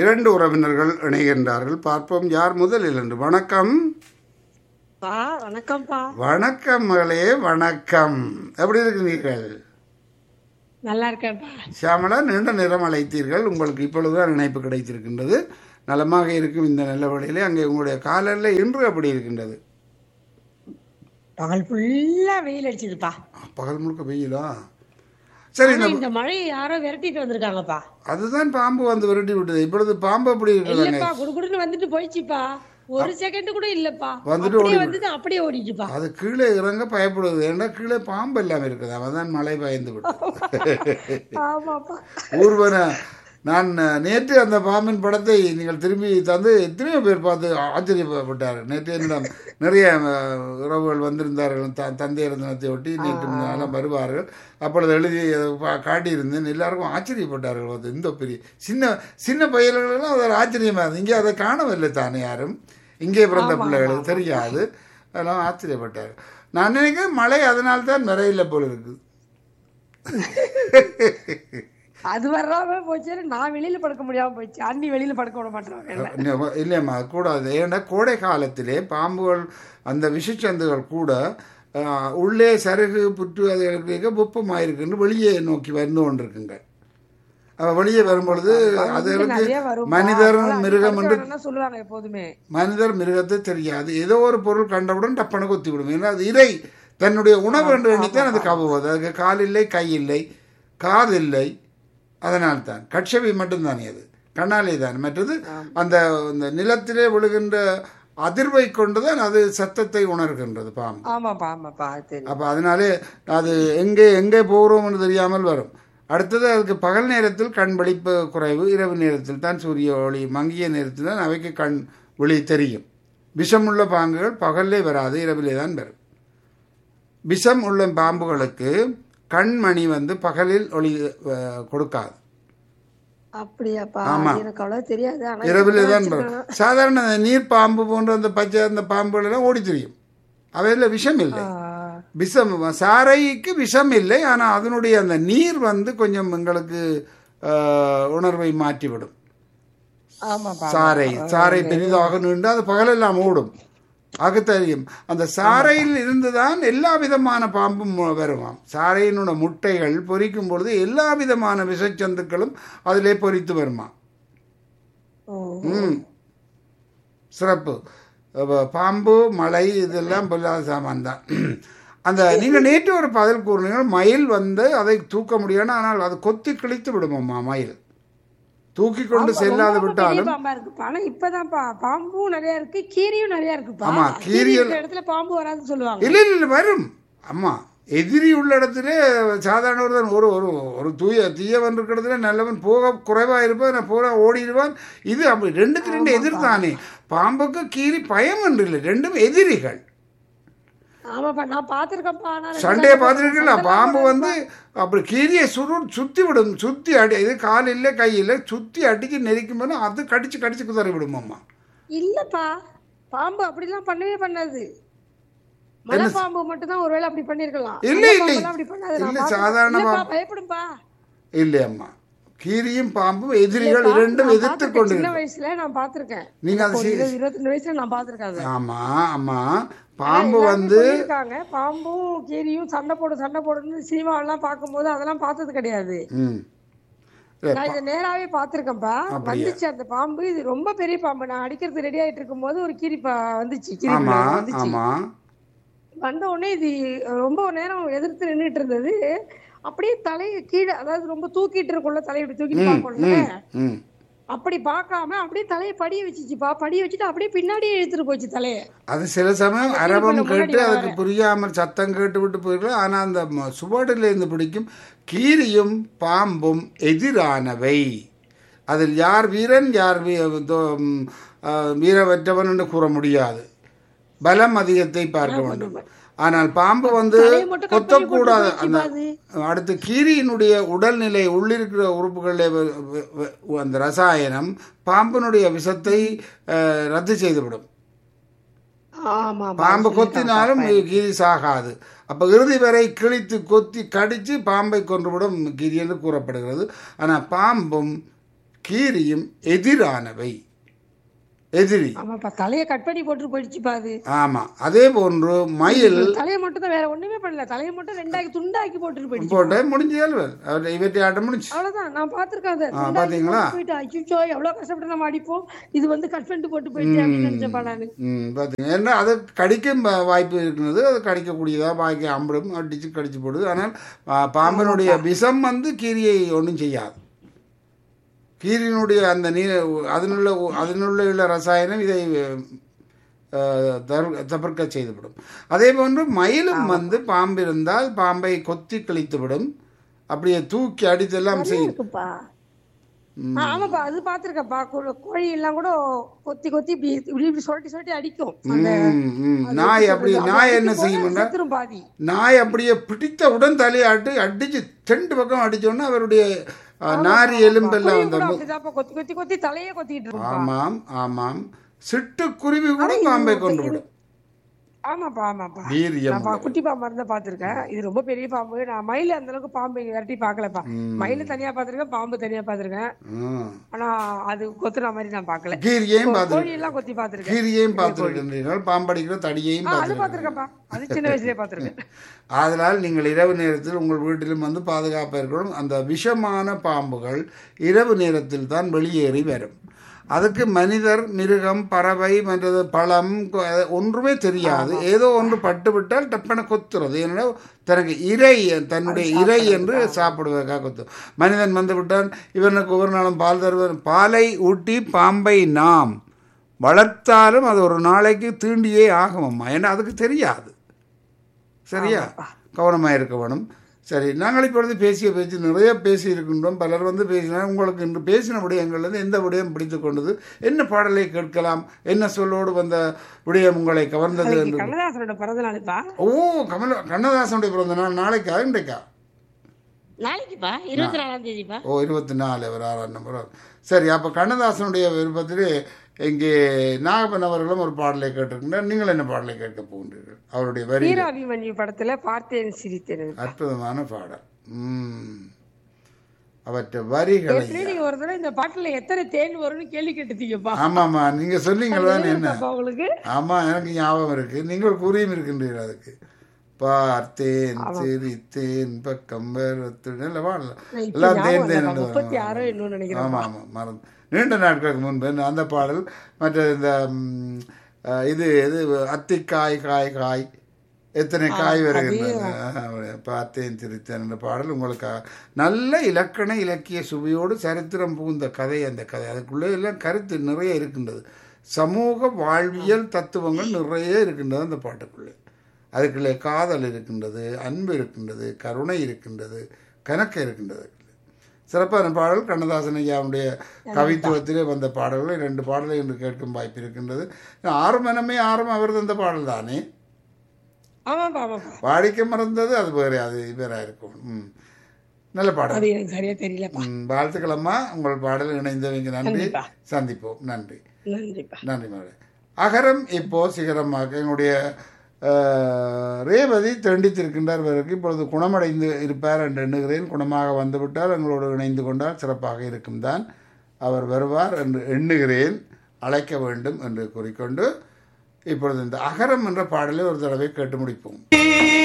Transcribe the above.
இரண்டு உறவினர்கள் இணைகின்றார்கள் பார்ப்போம் யார் முதலில் என்று வணக்கம் பா வணக்கம்ப்பா வணக்கம் மகளே வணக்கம் எப்படி இருக்கிறீர்கள் நல்லா இருக்கேன்ப்பா சியாமலா நீண்ட நேரம் அழைத்தீர்கள் உங்களுக்கு இப்பொழுதுதான் இணைப்பு கிடைத்திருக்கின்றது நலமாக இருக்கும் இந்த நல்ல வழியிலே அங்கே உங்களுடைய காலையில் இன்று அப்படி இருக்கின்றது பகல் ஃபுல்லா வெயில் அடிச்சதுப்பா பகல் முழுக்க வெயிலா சரி ஆனா நம்ம இந்த மழையை யாரோ விரட்டிட்டு வந்திருக்காங்கப்பா அதுதான் பாம்பு வந்து விரட்டி விட்டது இப்பொழுது பாம்பு அப்படி இருக்குதாங்க இல்லப்பா குடுகுடுன்னு வந்துட்டு போயிடுச்சுப்பா ஒரு செகண்ட் கூட இல்லப்பா வந்துட்டு அப்படியே ஓடி வந்தது அப்படியே ஓடிட்டுப்பா அது கீழே இறங்க பயப்படுது ஏன்னா கீழே பாம்பு எல்லாம் இருக்குது அவன் மழை பயந்து விட்டு ஆமாப்பா ஊர்வன நான் நேற்று அந்த பாம்பின் படத்தை நீங்கள் திரும்பி தந்து எத்தனையோ பேர் பார்த்து ஆச்சரியப்பட்டார் நேற்று என்னிடம் நிறைய அஹ், உறவுகள் வந்திருந்தார்கள் த தந்தையர் தினத்தை ஒட்டி நேற்று எல்லாம் வருவார்கள் அப்பொழுது எழுதி அதை பா- காட்டியிருந்தேன் எல்லாருக்கும் ஆச்சரியப்பட்டார்கள் அது இந்த பெரிய சின்ன சின்ன பையல்களெல்லாம் அது ஆச்சரியமாக இருந்தது இங்கே அதை காணவில்லை தானே யாரும் இங்கே பிறந்த பிள்ளைகளுக்கு தெரியாது அதெல்லாம் ஆச்சரியப்பட்டார் நான் நினைக்கிறேன் மழை அதனால்தான் தான் நிறையில போல இருக்குது அது வராம போச்சு நான் வெளியில படுக்க முடியாம போயிடுச்சு அண்ணி வெளியில படுக்க விட மாட்டாங்க இல்ல- இல்லைம்மா கூடாது ஏன்னா கோடை காலத்திலே பாம்புகள் அந்த விஷச்சந்துகள் கூட ஆஹ், உள்ளே சருகு புற்று அது இருக்க வெப்பமாக இருக்குன்னு வெளியே நோக்கி வந்து கொண்டிருக்குங்க அப்ப வெளியே வரும்பொழுது அதுகளுக்கு நிறைய வரும் மனிதர் மிருகம் என்று சொல்லுவாங்க எப்போதுமே மனிதர் மிருகத்தை தெரியாது ஏதோ ஒரு பொருள் கண்டவுடன் டப்பன கொத்தி விடும் ஏன்னா அது இறை தன்னுடைய உணவு என்று எண்ணித்தான் அது கவுவது அதுக்கு கால் இல்லை கை இல்லை காது இல்லை அதனால் தான் கட்சவி மட்டும்தானே அது கண்ணாலே தான் மற்றது அந்த அந்த நிலத்திலே விழுகின்ற அதிர்வை கொண்டுதான் அது சத்தத்தை உணர்கின்றது பாம்பு ஆமாப்பா ஆமாப்பா அது தெரியும் அப்போ அதனாலே அது எங்கே எங்கே போகிறோம்னு தெரியாமல் வரும் அடுத்தது அதுக்கு பகல் நேரத்தில் கண் விழிப்பு குறைவு இரவு நேரத்தில் தான் சூரிய ஒளி மங்கிய நேரத்தில் தான் அவைக்கு கண் விழி தெரியும் விஷமுள்ள பாம்புகள் பகல்லே வராது இரவிலே தான் வரும் விஷம் உள்ள பாம்புகளுக்கு கண்மணி வந்து பகலில் ஒளி அஹ், கொடுக்காது அப்படியாப்பா ஆமா. அது எனக்கு அவ்வளவு தெரியாது ஆனா இரவிலே தான் வரும் சாதாரண நீர் பாம்பு போன்ற அந்த பச்சை அந்த பாம்புகள் எல்லாம் ஓடி தெரியும் அவையில் விஷம் இல்லை ஆஹ், விஷம் சாரைக்கு விஷம் இல்லை ஆனால் அதனுடைய அந்த நீர் வந்து கொஞ்சம் எங்களுக்கு ஆஹ், உணர்வை மாற்றிவிடும் ஆமாப்பா சாறை சாறை பெரிதாக நீண்டு அது பகலெல்லாம் ஓடும் ஆக தெரியும் அந்த சாறையில் இருந்துதான் எல்லா விதமான பாம்பும் வருமாம் சாறையினோட முட்டைகள் பொரிக்கும் பொழுது எல்லா விதமான விஷச்சந்துக்களும் அதிலே பொரித்து வருமா ஓ ம் சிறப்பு அப்ப பாம்பு மலை இதெல்லாம் பொல்லாத சாமான் தான் அந்த நீங்கள் நேற்று ஒரு பதில் கூறினீர்கள் மயில் வந்து அதை தூக்க முடியாது ஆனால் அது கொத்தி கிழித்து விடுமாம்மா மயில் தூக்கி கொண்டு செல்லாது ரொம்ப பெரிய விட்டாலும் பாம்பா இருக்குப்பா ஆனா இப்பதான்ப்பா பாம்பும் நிறைய இருக்கு கீரியும் நிறைய இருக்குப்பா ஆமா, கீரி கீரியல்- இருக்கிற இடத்துல பாம்பு வராதுன்னு சொல்லுவாங்க இல்லை இல்லை இல்லை, வரும் அம்மா எதிரி உள்ள இடத்துல சாதாரண ஒரு ஒரு ஒரு ஒரு தூய தீயவன் இருக்கிற இடத்துல நல்லவன் போக குறைவா இருப்பான் நான் போக ஓடிடுவான் இது அப்படி ரெண்டுக்கு ரெண்டு எதிர் தானே பாம்புக்கு கீரி பயம் என்று இல்லை ரெண்டும் எதிரிகள் ஆமாப்பா நான் பாத்திருக்கேன்ப்பா ஆனா ரெண்டு சண்டையை நாள் பார்த்துருக்கீங்களா சண்டை பாம்பு வந்து அப்படி கீரியை சுரு சுத்தி விடும் சுத்தி அடி இது கால் இல்லை கை இல்லை சுத்தி அடிச்சு நெரிக்கும் போது அது கடிச்சு கடிச்சு குதறி விடுமாம்மா இல்லப்பா பாம்பு அப்படிலாம் பண்ணவே பண்ணாது மலை பாம்பு மட்டும் தான் ஒருவேளை அப்படி பண்ணிருக்கலாம் இல்ல, மலை இல்லை. பாம்பெல்லாம் அப்படி பண்ணாது நான் இல்ல, பார்த்திருக்கேன். சாதாரண இல்லப்பா, பாம்பு. பயப்படும்பா இல்லையம்மா கீரியும் பாம்பும் எதிரிகள் இல்லப்பா, இரண்டும் நான் எதிர்த்து பார்த்திருக்கேன். கொண்டு சின்ன வயசுல நான் பாத்திருக்கேன் நீங்க அது ஒரு சி- இருபது இருபத்தி வயசுல நான் பாத்திருக்கேன் அதை. ஆமா ஆமா பாம்பு எல்லாருமே வந்து சொல்லியிருக்காங்க பாம்பும் கீரியும் சண்டை போடு சண்டை போடுன்னு சினிமாவெல்லாம் பார்க்கும்போது அதெல்லாம் பார்த்தது கிடையாது ம் இல்ல, நான் இதை நேராவே பார்த்திருக்கேன்ப்பா அப்படியா? வந்துச்சு அந்த பாம்பு இது ரொம்ப பெரிய பாம்பு நான் அடிக்கிறது ரெடி ஆயிட்டு இருக்கும்போது ஒரு கீரி பா- வந்துச்சு கீரி ஆமா பிள்ளை வந்துச்சு ஆமா வந்த உடனே இது ரொம்ப நேரம் எதிர்த்து நின்னுட்டு இருந்தது அப்படியே தலையை கீழே அதாவது ரொம்ப தூக்கிட்டு இருக்கும்ல தலையை இப்படி தூக்கிட்டு பார்க்கணும்ல ம் அப்படி பார்க்காம அப்படியே தலையை படிய வச்சுச்சுப்பா படிய வச்சுட்டு அப்படியே பின்னாடியே இழுத்துட்டு போச்சு தலையை அது சில சமயம் அரபம் முன்னாடி கேட்டு வர அதுக்கு புரியாமல் சத்தம் கேட்டு விட்டு போயிருக்கலாம் ஆனால் அந்த ம- சுவடில் இருந்து பிடிக்கும் கீரியும் பாம்பும் எதிரானவை அதில் யார் வீரன் யார் வீ- தோ- ம், ஆ, வீரவற்றவன் என்று கூற முடியாது பலம் அதிகத்தை பார்க்க வேண்டும் ஆனால் பாம்பு வந்து தலையை மட்டும் cut பண்ணி கொத்தக்கூடாது போட்டு அந்த போயிடுச்சு அடுத்து கீரியினுடைய உடல்நிலை உள்ளிருக்கிற உறுப்புகளில் வ- வ- வ- அந்த ரசாயனம் பாம்பினுடைய விஷத்தை அஹ், ரத்து செய்துவிடும் ஆமா பாம்பு கொத்தினாலும் கீரி சாகாது அப்ப இறுதி வரை கிழித்து கொத்தி கடிச்சு பாம்பை கொன்றுவிடும் கீரி என்று கூறப்படுகிறது ஆனா பாம்பும் கீரியும் எதிரானவை எதிரி ஆமாப்பா தலையை கட் பண்ணி போட்டு போயிடுச்சுப்பா அது ஆமா அதே போன்று மயில் தலையை மட்டும் தான் வேற ஒண்ணுமே பண்ணல தலையை மட்டும் ரெண்டாக்கி துண்டாக்கி போட்டுட்டு போயிடுச்சு போட்ட முடிஞ்சு அலுவல் அவர் இவற்றை ஆட்டம் முடிஞ்சு அவ்வளவுதான் நான் பாத்திருக்கேன் அதை துண்டாக்கி பாத்தீங்களா? போட்டு போயிட்டு அச்சுச்சோ எவ்வளவு கஷ்டப்பட்டு நம்ம அடிப்போம் இது வந்து கட் பண்ணிட்டு போட்டு போயிடுச்சு அப்படின்னு நினைச்சப்பா நானு ம் பார்த்தீங்க ஏன்னா அது கடிக்கும் வா- வாய்ப்பு இருக்கிறது அது கடிக்கக்கூடியதாக வாய்க்கு அம்பிடும் அடித்து கடிச்சு போடுது ஆனால் பா- பாம்பினுடைய விஷம் வந்து கீரியை ஒன்றும் செய்யாது கீரியினுடைய அந்த நீர் அதனுள்ள அதனுள்ள உள்ள ரசாயனம் இதை அஹ், தவிர்க்க தவிர்க்க செய்துவிடும் அதே போன்று மயிலும் வந்து பாம்பு இருந்தால் பாம்பை கொத்தி கிழித்துவிடும் அப்படியே தூக்கி அடித்தெல்லாம் செய்யும் இருக்குப்பா ஆ, ஆமாப்பா அது பாத்திருக்கப்பா கோழி எல்லாம் கூட கொத்தி கொத்தி இப்படி இப்படி இப்படி சொல்லி சொல்லி அடிக்கும் அந்த ம், ம். நாய் அப்படி நாய் என்ன செய்யும் செத்துரும் பாதி நாய் அப்படியே பிடித்தவுடன் தலையாட்டு அடிச்சு ரெண்டு பக்கம் அடிச்சோன்னா அவருடைய அஹ், நாரி எலும்பெல்லாம் குருவி அந்த கூட அப்படிதான்ப்பா கொத்தி கொத்தி கொத்தி தலையே கொத்திட்டு இருக்கும் ஆமாம் ஆமாம் சிட்டுக்குருவி கூட பாம்பை கொண்டு விடும் ஆமாப்பா ஆமாப்பா வீரியம் நான் பா- குட்டி பாம்பா இருந்தா பாத்திருக்கேன் இது ரொம்ப பெரிய பாம்பு நான் மயில அந்த அளவுக்கு பாம்பு இங்க விரட்டி பாக்கலப்பா மயில தனியா பாத்திருக்கேன் பாம்பு தனியா பாத்திருக்கேன் ம். ஆனா அது கொத்துன மாதிரி நான் பாக்கல கீரியையும் பார்த்து கோழி எல்லாம் கொத்தி பாத்திருக்கேன் கீரியையும் பார்த்துருக்கின்றீர்கள் பாம்படிக்கிற தடியையும் அது பார்த்து பாத்திருக்கப்பா அது சின்ன வயசுலயே பாத்திருக்கேன் ஆதலால் நீங்கள் இரவு நேரத்தில் உங்கள் வீட்டிலும் வந்து பாதுகாப்பாக இருக்கணும் அந்த விஷமான பாம்புகள் இரவு நேரத்தில் தான் வெளியேறி வரும் அதுக்கு மனிதர் மிருகம் பறவை மற்றது பழம் கொ- ஒன்றுமே தெரியாது ஏதோ ஒன்று பட்டுவிட்டால் டப்பன கொத்துறது ஏன்னா தனக்கு இறை தன்னுடைய இறை என்று சாப்பிடுவதற்காக கொத்தும் மனிதன் வந்து விட்டால் இவனுக்கு ஒவ்வொரு நாளும் பால் தருவன் பாலை ஊட்டி பாம்பை நாம் வளர்த்தாலும் அது ஒரு நாளைக்கு தீண்டியே ஆகும் அம்மா ஏன்னா அதுக்கு தெரியாது சரியா கவனமாக இருக்க வேணும் சரி நாங்கள் இப்பொழுது பேசிய பேச்சு நிறைய பேசி இருக்கின்றோம் பலர் வந்து பேசினார் உங்களுக்கு இன்று பேசின விடயங்கள்லேருந்து எந்த விடயம் பிடித்து கொண்டது என்ன பாடலை கேட்கலாம் என்ன சொல்லோடு வந்த விடயம் உங்களை கவர்ந்தது என்று கண்ணதாசனோட பிறந்த நாளுப்பா ஓ கமல கண்ணதாசனுடைய பிறந்த நாள் நாளைக்கா இன்றைக்கா நாளைக்குப்பா இருபத்தி நாலாம் தேதிப்பா ஓ இருபத்தி நாலு ஒரு ஆறாம் நம்பர் சரி அப்போ கண்ணதாசனுடைய விருப்பத்திலே இங்கே நாகப்பன் அவர்களும் ஒரு பாடலை கேட்டிருக்கின்றார் நீங்கள் என்ன பாடலை கேட்க போகின்றீர்கள் அவருடைய வரி வீராபிமன்யு படத்துல பார்த்தேன் சிரித்தேன் அற்புதமான பாடல் ம் அவற்றை வரிகளை ஏற்கனவே நீங்க ஒரு தடவை இந்த பாட்டுல எத்தனை தேன் வரும்னு கேள்வி கேட்டுட்டீங்கப்பா ஆமாம்மா நீங்க சொன்னீங்களா என்ன இருக்காப்பா உங்களுக்கு ஆமா எனக்கு ஞாபகம் இருக்கு நீங்கள் கூறியும் இருக்கின்றீர்கள் அதுக்கு பார்த்தேன் சிரித்தேன் பக்கம் வரத்துடன் இல்ல பாடல இப்ப எல்லாம் தேன் ஞாபகம் தேன் இல்லப்பா. முப்பத்தி ஆறோ இன்னும் நினைக்கிறேன் ஆமா ஆமா மறந்து நீண்ட நாட்களுக்கு முன்பு அந்த பாடல் மற்ற இந்த ம், அஹ், இது இது அத்திக்காய் காய் காய் எத்தனை காய் வருகின்றன ஆஹ், பார்த்தேன் சிரித்தேன் என்ற பாடல் உங்களுக்கு நல்ல இலக்கண இலக்கிய சுவையோடு சரித்திரம் புகுந்த கதை அந்த கதை அதுக்குள்ளே எல்லாம் கருத்து நிறைய இருக்கின்றது சமூக வாழ்வியல் தத்துவங்கள் நிறைய இருக்கின்றது அந்த பாட்டுக்குள்ளே அதுக்குள்ளே காதல் இருக்கின்றது அன்பு இருக்கின்றது கருணை இருக்கின்றது கணக்கு இருக்கின்றது சிறப்பான பாடல் கண்ணதாசன் ஐயாவுடைய கவித்துவத்திலே வந்த பாடல்கள் ரெண்டு பாடலை என்று கேட்கும் வாய்ப்பு இருக்கின்றது ஆறுமனமே ஆறும் அவர் தந்த பாடல் தானே ஆமாப்பா ஆமாப்பா வாடிக்கை மறந்தது அது வேற அது வேற இருக்கும் ம் நல்ல பாடல் அது எனக்கு சரியா தெரியலப்பா ம், வாழ்த்துக்களம்மா உங்கள் பாடல் இணைந்தவங்க நன்றி கண்டிப்பா. சந்திப்போம் நன்றி நன்றிப்பா நன்றி மகளே அகரம் இப்போ சிகரமாக எங்களுடைய அஹ், ரேவதி தண்டித்திருக்கின்றார் பிறகு இப்பொழுது குணமடைந்து இருப்பார் என்று எண்ணுகிறேன் குணமாக வந்துவிட்டால் எங்களோடு இணைந்து கொண்டால் சிறப்பாக இருக்கும் தான் அவர் வருவார் என்று எண்ணுகிறேன் அழைக்க வேண்டும் என்று கூறிக்கொண்டு இப்பொழுது இந்த அகரம் என்ற பாடலை ஒரு தடவை கேட்டு முடிப்போம்